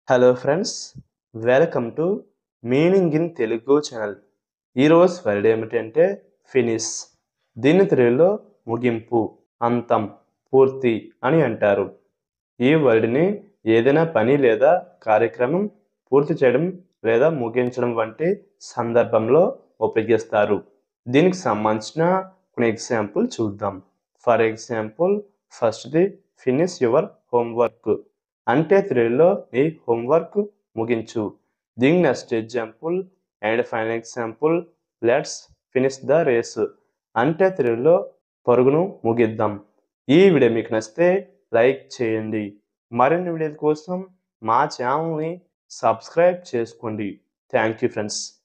hello friends welcome to meaning in Telugu channel ఈరోజు word ఏమిటంటే finish దీని తెలుగులో ముగింపు అంతం పూర్తి అని అంటారు ఈ వర్డ్ని ఏదైనా పని లేదా కార్యక్రమం పూర్తి చేయడం లేదా ముగించడం వంటి సందర్భంలో ఉపయోగిస్తారు దీనికి సంబంధించిన కొన్ని ఎగ్జాంపుల్ చూద్దాం ఫర్ ఎగ్జాంపుల్ ఫస్ట్ది ఫినిష్ యువర్ హోంవర్క్ అంటే తెలుగులో నీ హోంవర్క్ ముగించు దీని next example and final example let's finish the race అంటే తెలుగులో పరుగును ముగిద్దాం ఈ వీడియో మీకు నచ్చితే లైక్ చేయండి మరిన్ని వీడియోల కోసం మా ఛానల్ని సబ్స్క్రైబ్ చేసుకోండి థ్యాంక్ యూ ఫ్రెండ్స్